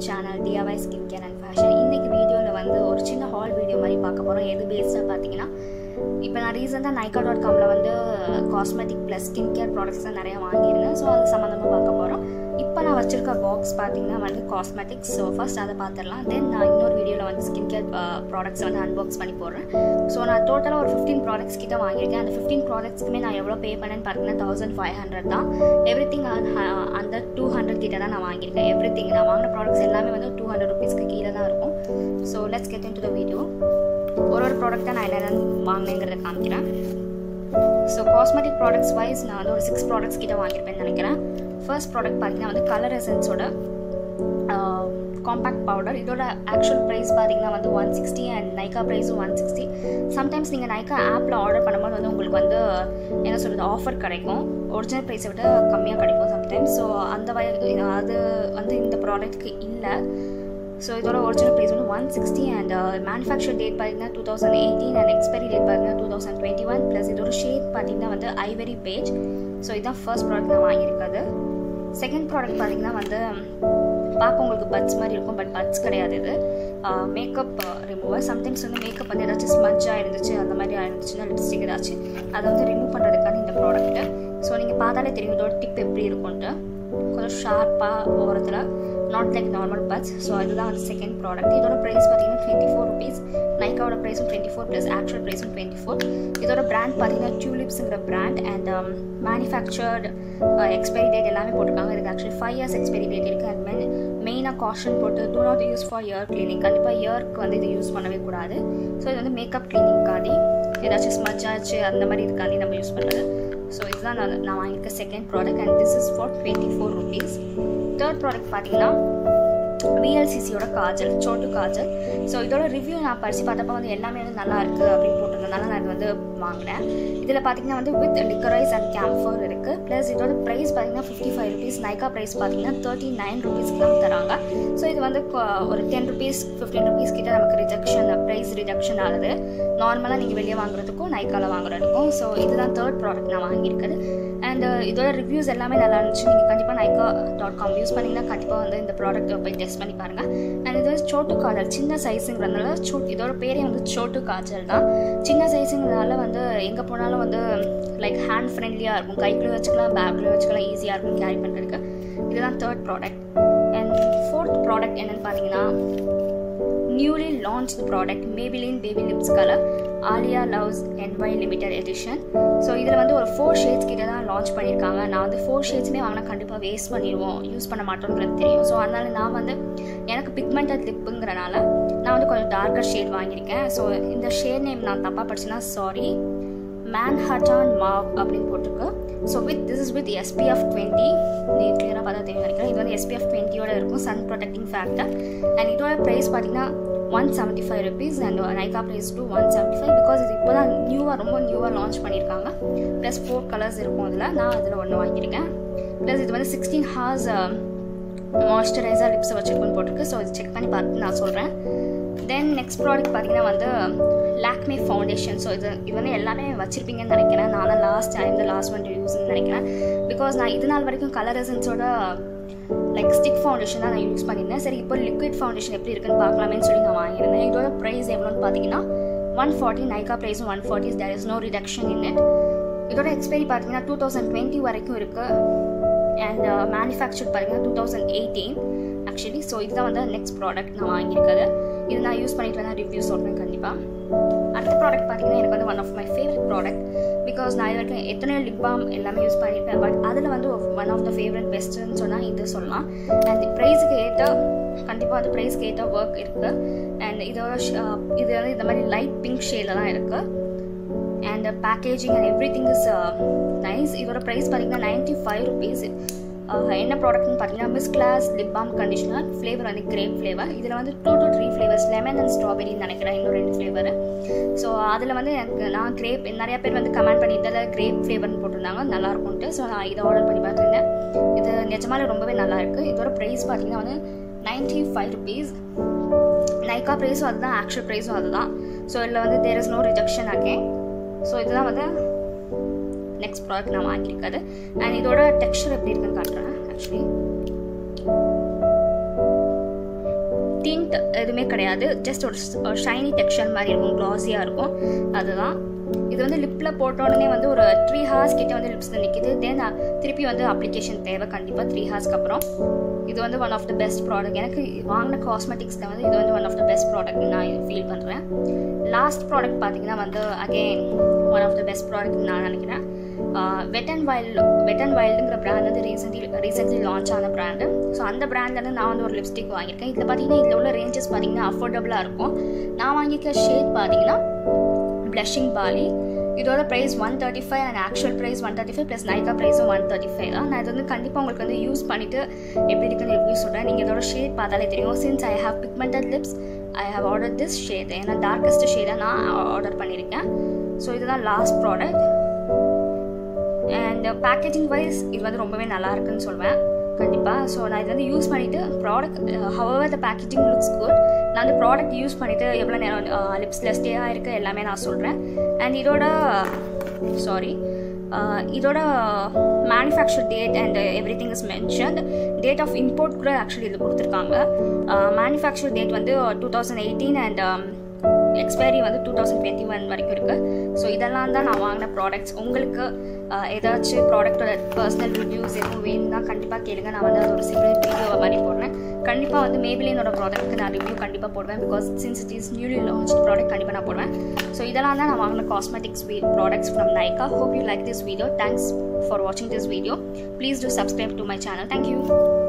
channel டிஆர்ஒய் skin care and fashion இன்றைக்கி வீடியோவில் வந்து ஒரு சின்ன ஹால் வீடியோ மாதிரி பார்க்க போகிறோம் எது பேஸ்டாக பார்த்தீங்கன்னா இப்போ நான் ரீசெண்டாக நைக்கா டாட் காமில் வந்து cosmetic plus skin care products தான் நிறையா வாங்கியிருந்தேன் ஸோ அது சம்மந்தமாக பார்க்க போகிறோம் இப்போ நான் வச்சுருக்க பாக்ஸ் பார்த்தீங்கன்னா வந்து காஸ்மெட்டிக்ஸ் ஸோ ஃபர்ஸ்ட் அதை பார்த்துடலாம் தென் நான் இன்னொரு வீடியோவில் வந்து ஸ்கின் கேர் ப்ராடக்ட்ஸ் வந்து அன்பாக்ஸ் பண்ணி போடுறேன் ஸோ நான் டோட்டலாக ஒரு ஃபிஃப்டீன் ப்ராடக்ட்ஸ் கிட்ட வாங்கியிருக்கேன் அந்த ஃபிஃப்டீன் ப்ராடக்ட்ஸ்க்குமே நான் எவ்வளோ பே பண்ணேன்னு பார்த்தீங்கன்னா தௌசண்ட் ஃபைவ் ஹண்ட்ரட் தான் எவ்ரி திங் அந்த டூ ஹண்ட்ரட் கிட்ட தான் நான் வாங்கியிருக்கேன் எவ்ரி திங் நான் வாங்கின ப்ராடக்ட்ஸ் எல்லாமே வந்து டூ ஹண்ட்ரட் ருபீஸ்க்கு கீழே தான் இருக்கும் so let's get into the video ஒரு ஒரு ப்ராடக்ட் தான் நான் என்னென்ன வாங்கினேங்கிறத காமிக்கிறேன் ஸோ காஸ்மெட்டிக் ப்ராடக்ட்ஸ் வைஸ் நான் வந்து ஒரு சிக்ஸ் ப்ராடக்ட்ஸ் கிட்ட வாங்கியிருப்பேன்னு நினைக்கிறேன் ஃபர்ஸ்ட் ப்ராடக்ட் பார்த்தீங்கன்னா வந்து கலர் எசன்ஸோட காம்பேக்ட் பவுடர் இதோட ஆக்சுவல் ப்ரைஸ் பார்த்தீங்கன்னா வந்து ஒன் சிக்ஸ்டி அண்ட் நைக்கா ப்ரைஸும் ஒன் சிக்ஸ்டி சம்டைம்ஸ் நீங்கள் நைக்கா ஆப்பில் ஆர்டர் பண்ணும்போது வந்து உங்களுக்கு வந்து என்ன சொல்கிறது ஆஃபர் கிடைக்கும் ஒரிஜினல் ப்ரைஸை விட கம்மியாக கிடைக்கும் சம்டைம்ஸ் ஸோ அந்த வய அது வந்து இந்த ப்ராடக்ட்க்கு இல்லை ஸோ இதோட ஒரிஜினல் ப்ரைஸ் வந்து one sixty and manufacture date பார்த்தீங்கன்னா two thousand eighteen and expiry date பார்த்தீங்கன்னா two thousand twenty one plus இதோட ஷேட் பார்த்தீங்கன்னா வந்து ஐவரி பேஜ் ஸோ இதுதான் ஃபர்ஸ்ட் ப்ராடக்ட் நான் வாங்கியிருக்காது செகண்ட் ப்ராடக்ட் பார்த்தீங்கன்னா வந்து பார்க்க உங்களுக்கு பட்ஸ் மாதிரி இருக்கும் பட் பட்ஸ் கிடையாது இது மேக்கப் ரிமூவர் சம்டைம்ஸ் வந்து மேக்கப் வந்து ஏதாச்சும் ஸ்மஜ்ஜாக இருந்துச்சு அந்த மாதிரி இருந்துச்சுன்னா லிப்ஸ்டிக் ஏதாச்சும் அதை வந்து ரிமூவ் பண்ணுறதுக்கான இந்த ப்ராடக்ட்டு ஸோ நீங்கள் பார்த்தாலே தெரியும் இதோட டிப் எப்படி இருக்கும்ன்ட்டு கொஞ்சம் ஷார்ப்பாக ஓரத்தில் not like normal buds so அதுதான் வந்து செகண்ட் ப்ராடக்ட் இதோட ப்ரைஸ் பார்த்தீங்கன்னா டுவெண்ட்டி ஃபோர் ருபீஸ் நைக்காவோட ப்ரைஸும் டுவெண்ட்டி ஃபோர் ப்ளஸ் ஆக்சுவல் ப்ரைஸும் டுவெண்ட்டி ஃபோர் இதோட பிராண்ட் பார்த்தீங்கன்னா டியூலிப்ஸுங்கிற brand and manufactured expiry date எல்லாமே போட்டிருக்காங்க இதுக்கு actually five years expiry date இருக்குது அண்ட் மெயின் மெயினாக காஷன் போட்டு do not use for ear cleaning கண்டிப்பாக இயர்க்கு வந்து இது யூஸ் பண்ணவே கூடாது ஸோ இது வந்து மேக்கப் கிளீனிங்காண்டி ஏதாச்சும் ஸ்மஜ் ஆச்சு அந்த மாதிரி இதுக்காண்டி நம்ம யூஸ் பண்ணுறது ஸோ இதுதான் நான் நான் வாங்கியிருக்க second product and this is for twenty four rupees third product பார்த்தீங்கன்னா விஎல்சிசியோட காஜல் சோட்டு காஜல் ஸோ இதோட ரிவ்யூ நான் படித்து பார்த்தப்ப வந்து எல்லாமே வந்து நல்லா இருக்குது அப்படின்னு போட்டிருந்ததுனால நான் இது வந்து வாங்கினேன் இதில் பார்த்தீங்கன்னா வந்து வித் லிக்கரைஸ் அண்ட் கேம்ஃபர் இருக்குது ப்ளஸ் இதோட ப்ரைஸ் பார்த்தீங்கன்னா fifty five rupees Nykaa price பார்த்தீங்கன்னா தேர்ட்டி நைன் ருபீஸ்க்கு தான் தராங்க ஸோ இது வந்து ஒரு டென் ருபீஸ் ஃபிஃப்டீன் ருபீஸ் கிட்ட நமக்கு ரிஜெக்ஷன் ப்ரைஸ் ரிஜெக்ஷன் ஆகுது நார்மலாக நீங்கள் வெளியே வாங்குறதுக்கும் நைக்காவில் வாங்குறதுக்கும் ஸோ இதுதான் தேர்ட் ப்ராடக்ட் நான் வாங்கியிருக்குது அண்ட் இதோட ரிவ்யூஸ் எல்லாமே நல்லா இருந்துச்சு நீங்கள் கண்டிப்பாக நைக்கா டாட் காம் யூஸ் பண்ணிங்கன்னா கண்டிப்பாக வந்து இந்த ப்ராடக்ட் போய் டெஸ்ட் பண்ணி பாருங்கள் அண்ட் இது வந்து சோட்டு காஜல் சின்ன சைஸுங்கிறதுனால சோ இதோட பேரே வந்து சோட்டு காஜல் தான் சின்ன சைஸுங்கிறதுனால வந்து எங்கே போனாலும் வந்து லைக் ஹேண்ட் ஃப்ரெண்ட்லியாக இருக்கும் கைக்குள்ளே வச்சுக்கலாம் பேக்லேயும் வச்சுக்கலாம் ஈஸியாக இருக்கும் கேரி பண்ணுறதுக்கு இதுதான் third product and fourth product என்னென்னு பார்த்தீங்கன்னா newly launch product Maybelline baby lips colour Alia loves NY limited edition so இதில் வந்து ஒரு ஃபோர் ஷேட்ஸ் கிட்ட தான் லான்ச் பண்ணியிருக்காங்க நான் வந்து ஃபோர் ஷேட்ஸுமே வாங்கினா கண்டிப்பாக வேஸ்ட் பண்ணிடுவோம் யூஸ் பண்ண மாட்டோங்கிறது தெரியும் ஸோ அதனால் நான் வந்து எனக்கு பிக்மெண்டட் லிப்புங்கிறனால நான் வந்து கொஞ்சம் டார்க்கர் ஷேட் வாங்கியிருக்கேன் ஸோ இந்த ஷேட் நேம் நான் தப்பாக படிச்சுன்னா சாரி மேன்ஹட்டான் மாவ் அப்படின்னு போட்டிருக்கு so with this is with SPF twenty நீ கிளியராக பார்த்தா தெரியும் நினைக்கிறேன் இது வந்து எஸ்பிஎஃப் டுவெண்ட்டியோட இருக்கும் சன் ப்ரொடெக்டிங் ஃபேக்டர் அண்ட் இதோட ப்ரைஸ் பார்த்தீங்கன்னா one seventy five rupees and Nykaa price two one seventy five because இது இப்போ தான் நியூவாக ரொம்ப நியூவாக லான்ச் பண்ணியிருக்காங்க ப்ளஸ் ஃபோர் கலர்ஸ் இருக்கும் அதில் நான் அதில் ஒன்று வாங்கியிருக்கேன் ப்ளஸ் இது வந்து சிக்ஸ்டீன் ஹார்ஸ் மாய்ஸ்சரைசர் லிப்ஸை வச்சுருக்குன்னு போட்டிருக்கு ஸோ இது செக் பண்ணி பார்த்து நான் சொல்கிறேன் தென் நெக்ஸ்ட் ப்ராடக்ட் பார்த்தீங்கன்னா வந்து லாக்மே ஃபவுண்டேஷன் ஸோ இது இது வந்து எல்லாமே வச்சுருப்பீங்கன்னு நினைக்கிறேன் நான் தான் last time the last one யூஸ்ன்னு நினைக்கிறேன் பிகாஸ் நான் இது நாள் வரைக்கும் கலர் எசன்ஸோட லைக் ஸ்டிக் ஃபவுண்டேஷன் தான் நான் யூஸ் பண்ணியிருந்தேன் சரி இப்போ லிக்விட் ஃபவுண்டேஷன் எப்படி இருக்குன்னு பார்க்கலாமேன்னு சொல்லி நான் வாங்கியிருந்தேன் இதோட ப்ரைஸ் எவ்வளோன்னு பார்த்தீங்கன்னா ஒன் ஃபார்ட்டி நைக்கா ப்ரைஸும் one forty there is no reduction in it இதோட எக்ஸ்பைரி பார்த்தீங்கன்னா டூ தௌசண்ட் டுவெண்ட்டி வரைக்கும் இருக்குது அண்ட் மேனுஃபேக்சர் பார்த்தீங்கன்னா two thousand eighteen actually so இதுதான் வந்து நெக்ஸ்ட் ப்ராடக்ட் நான் வாங்கியிருக்கிறது இது நான் யூஸ் பண்ணிட்டு வந்தால் ரிவ்யூ சொல்கிறேன் கண்டிப்பாக அடுத்த ப்ராடக்ட் பார்த்தீங்கன்னா எனக்கு வந்து one of my favourite product because நான் இது வரைக்கும் எத்தனையோ லிப் பாம் எல்லாமே யூஸ் பண்ணியிருப்பேன் பட் அதில் வந்து ஒன் ஆஃப் த ஃபேவரட் பெஸ்ட்டுன்னு சொன்னால் இது சொல்லலாம் அண்ட் ப்ரைஸுக்கு ஏற்ற கண்டிப்பாக வந்து ப்ரைஸ்க்கு ஏற்ற ஒர்க் இருக்குது அண்ட் இதோட இது வந்து இந்த மாதிரி லைட் பிங்க் ஷேடில் தான் இருக்குது and packaging and everything is nice இதோட ப்ரைஸ் பார்த்தீங்கன்னா நைன்ட்டி ஃபைவ் ருபீஸ் என்ன ப்ராடக்ட்னு பார்த்தீங்கன்னா Miss Claire lip balm conditioner flavour வந்து கிரேப் ஃப்ளேவர் இதில் வந்து two to three flavours lemon and ஸ்ட்ராபெரின்னு நினைக்கிறேன் இன்னும் ரெண்டு ஃப்ளேவர் ஸோ அதில் வந்து எனக்கு நான் கிரேப் நிறைய பேர் வந்து கமெண்ட் பண்ணியிருந்தது கிரேப் ஃப்ளேவர்னு போட்டிருந்தாங்க நல்லா இருக்கும்ட்டு ஸோ நான் இதை ஆர்டர் பண்ணி பார்த்துருந்தேன் இது நிஜமாலே ரொம்பவே நல்லா இருக்குது இதோட ப்ரைஸ் பார்த்தீங்கன்னா வந்து நைன்ட்டி ஃபைவ் ருபீஸ் நைக்கா ப்ரைஸும் அதுதான் ஆக்சுவல் ப்ரைஸும் அதுதான் ஸோ இதில் வந்து there is no rejection again so இதுதான் வந்து நெக்ஸ்ட் ப்ராடக்ட் நான் வாங்கியிருக்காது அண்ட் இதோட டெக்ஸ்டர் எப்படி இருக்குன்னு காட்டுறேன் ஆக்சுவலி மேட் எதுவுமே கிடையாது ஜஸ்ட் ஒரு ஷைனி டெக்ஸ்சர் மாதிரி இருக்கும் க்ளாஸியாக இருக்கும் அதுதான் இது வந்து லிப்பில் போட்ட உடனே வந்து ஒரு த்ரீ ஹார்ஸ் கிட்ட வந்து லிப்ஸில் நிற்கிது தென் திருப்பி வந்து அப்ளிகேஷன் தேவை கண்டிப்பாக த்ரீ ஹார்ஸ்க்கு அப்புறம் இது வந்து one of the best product எனக்கு வாங்கின காஸ்மெட்டிக்ஸில் வந்து இது வந்து one of the best product நான் ஃபீல் பண்ணுறேன் லாஸ்ட் ப்ராடக்ட் பார்த்தீங்கன்னா வந்து again one of the best product நான் நினைக்கிறேன் wet and wild wet and வைல்டுங்கிற பிராண்ட் வந்து ரீசென்ட்லி ரீசென்ட்லி லான்ச் ஆன பிராண்டு ஸோ அந்த பிராண்ட்லேருந்து நான் வந்து ஒரு லிப்ஸ்டிக் வாங்கியிருக்கேன் இதில் பார்த்தீங்கன்னா இதில் உள்ள ரேஞ்சஸ் பார்த்தீங்கன்னா அஃபோர்டபுளாக இருக்கும் நான் வாங்கியிருக்க ஷேட் பார்த்தீங்கன்னா ப்ளஷிங் பாலி இதோட price one thirty five and actual price one thirty five plus Nykaa ப்ரைஸும் ஒன் தேர்ட்டி ஃபைவ் தான் நான் இது வந்து கண்டிப்பாக உங்களுக்கு வந்து யூஸ் பண்ணிவிட்டு எப்படி இருக்குன்னு எப்படி சொல்கிறேன் நீங்கள் இதோட ஷேட் பார்த்தாலே தெரியும் since I have pigmented lips I have order this shade ஏன்னா டார்க்கஸ்ட் ஷேடாக நான் ஆர்டர் பண்ணியிருக்கேன் ஸோ இதுதான் last product and packaging wise இது வந்து ரொம்பவே நல்லா இருக்குன்னு சொல்வேன் கண்டிப்பாக ஸோ நான் இது வந்து யூஸ் பண்ணிவிட்டு product our the packaging looks good நான் அந்த ப்ராடக்ட் யூஸ் பண்ணிவிட்டு எவ்வளோ நேரம் லிப்ஸில் ஸ்டே ஆகிருக்கு எல்லாமே நான் சொல்கிறேன் அண்ட் இதோட சாரி இதோட manufacture date and everything is mention date of import கூட ஆக்சுவலி இதில் கொடுத்துருக்காங்க மேனுஃபேக்சர் டேட் வந்து two thousand eighteen and expiry வந்து டூ தௌசண்ட் டுவெண்ட்டி ஒன் வரைக்கும் இருக்குது ஸோ இதெல்லாம் தான் நான் வாங்கின ப்ராடக்ட்ஸ் உங்களுக்கு ஏதாச்சும் ப்ராடக்டோட பர்சனல் ரிவ்யூஸ் எதுவும் வேணும்னா கண்டிப்பாக கேளுங்க நான் வந்து அது ஒரு சிங்கிள் வீடியோ மாதிரி போடுறேன் கண்டிப்பாக வந்து மேபிலினோட ப்ராடக்ட்டுக்கு நான் ரிவ்யூ கண்டிப்பாக போடுவேன் because since it is newly launch product கண்டிப்பாக நான் போடுவேன் ஸோ இதெல்லாம் தான் நான் வாங்கின cosmetics products from Nykaa hope you like this video thanks for வாட்சிங் this video please do subscribe to my channel thank you